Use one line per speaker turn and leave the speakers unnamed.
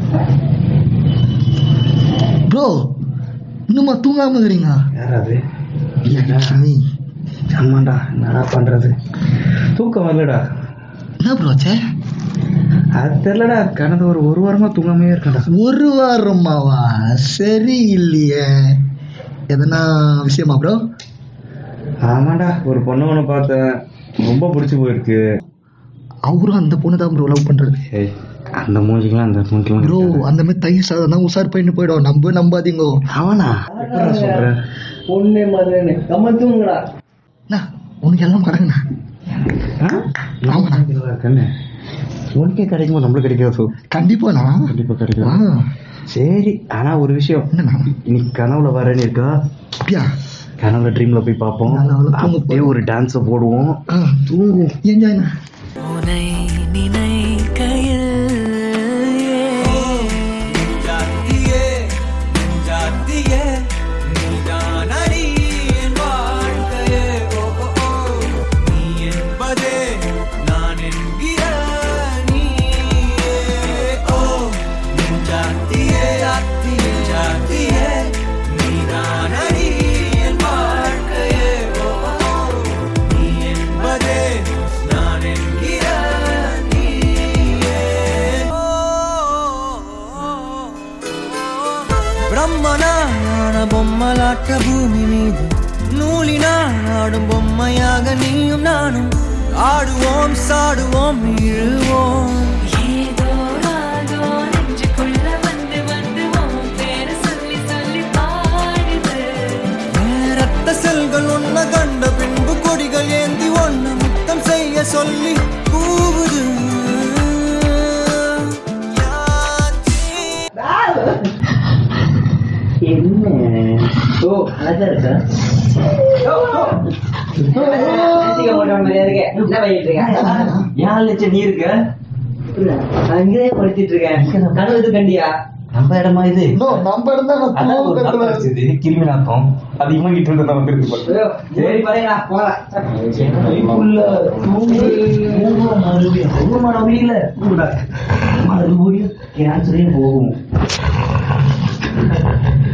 Bro இன்னுமா தூங்காம இருக்கிறீங்க
யார் அது
லட்சுமி
ஆமாண்டா என்னடா பண்றது தூக்கம் வரலடா
என்ன ப்ரோ ஆச்சே
அது தெரியலடா கடந்த ஒரு ஒரு வாரமா தூங்காமே இருக்கேன்டா
ஒரு வாரமாவா சரி இல்லையே எதனா விஷயமா ப்ரோ
ஆமாண்டா ஒரு பொண்ணு ஒன்று பார்த்தேன் ரொம்ப பிடிச்சி போயிருக்கு
அவரும் அந்த பொண்ணு தான் ப்ரோ லவ் பண்றது
ஏய் அந்த மூஞ்சிக்கெல்லாம் அந்த
ப்ரோ
மூஞ்சிக்கெல்லாம்
அந்த மாதிரி தயிர் சாதம் தான் உஷார் பண்ணிட்டு போயிடும் நம்ப நம்பாதீங்கோ
அவனா எப்படா சொல்ற
பொண்ணு மதுன்னு நம்ம தூங்குடா
அண்ணா, உனக்கு எல்லாம் மறங்கண்ணா
ஆ?
ஆமாண்ணா.
இல்லடா, கண்ணு உனக்கே கிடைக்குமா நம்மளுக்கு கிடைக்காது
கண்டிப்பாண்ணா
கண்டிப்பா
ஆ,
கிடைக்கும் சரி ஆனா ஒரு விஷயம்
என்னண்ணா
இன்னைக்கு கனவுல வரேன்னு இருக்கா
அப்படியா
கனவுல ட்ரீம்ல போய் பார்ப்போம்
நல்ல வேளை தூங்க
அப்படியே ஒரு டான்ஸை போடுவோம்
ஆ,
தூங்குவோம்
என்ஜாய்ண்ணா
உனை நினைக்கையில்
ஜாத்தியே ஜாத்தியே நீதானடி என் வாழ்க்கையே ஓ ஓ, ஓ. நீ என்பதே நான் என்கிற நீயே ஓ என் ஜாத்தியே ஜாத்தியே ஜாத்தியே நீதானடி என் வாழ்க்கையே ஓ ஓ, ஓ. நீ என்பதே நான் என்கிற நீயே ஓ பிரம்மனான பொம்மலாட்ட பூமி மீது நூலினால் ஆடும் பொம்மையாக நீயும் நானும் ஆடுவோம் சாடுவோம் இழுவோம்
ஏதோ ராகோ நெஞ்சுக்குள்ள வந்து வந்து உன் பேரை சொல்லி சொல்லி பாடுது
ரத்த செல்கள் ஒன்ன கண்ட பின்பு கொடிகள் ஏந்தி ஒன்ன முத்தம் செய்ய சொல்லி கூவுது
என்ன ஓ அழகா இருக்கா
ஏன் லட்சம் நீ இருக்க
அங்கேயே படுத்திட்டு இருக்கேன் கனவு இது கண்டியா
நம்ம இடமா இது
No, நம்ம இருந்தா நான்
அதான் ஒரு
தூங்க
நாத்தம்
கத்துவேன்.
அடிச்சது, கிருமி நாத்தம் அது இவன் கிட்ட இருந்து தான் வந்திருக்கு பாரு.
ஐயோ, சரி பரையா போலாம்
உள்ள தூங்கு, தூங்குற மறுபடியும் தூங்குமா முடியல தூங்குடா. மறுபடியும் கேன்சரே போகும்